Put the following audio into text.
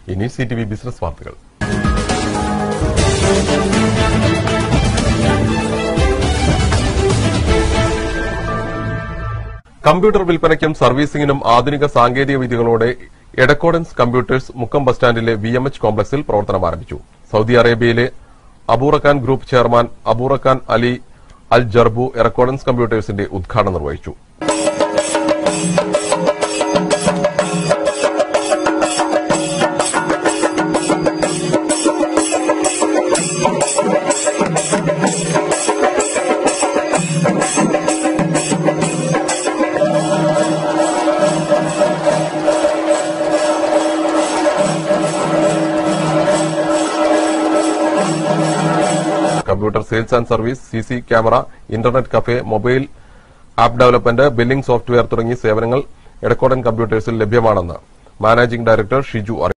ഇനി C T V business വാർത്തകൾ computer വിൽപ്പനയ്ക്കും സർവീസിംഗിനും ആധുനിക സാങ്കേതിക വിദ്യകളോടെ എഡക്കോഡൻസ് കമ്പ്യൂട്ടേഴ്സ് മുക്കം ബസ് സ്റ്റാൻഡിലെ വി എം എച്ച് കോംപ്ലക്സിൽ പ്രവർത്തനം ആരംഭിച്ചു സൌദി അറേബ്യയിലെ Aburakhan group chairman Aburakhan Ali Al Jarbu എറക്കോഡൻസ് കമ്പ്യൂട്ടേഴ്സിന്റെ ഉദ്ഘാടനം നിർവഹിച്ചു computer sales and service C C camera internet cafe mobile app development billing software തുടങ്ങിയ സേവനങ്ങൾ എടക്കോടൻ കമ്പ്യൂട്ടേഴ്സിൽ ലഭ്യമാണെന്ന് മാനേജിംഗ് ഡയറക്ടർ ഷിജു അറിയിച്ചു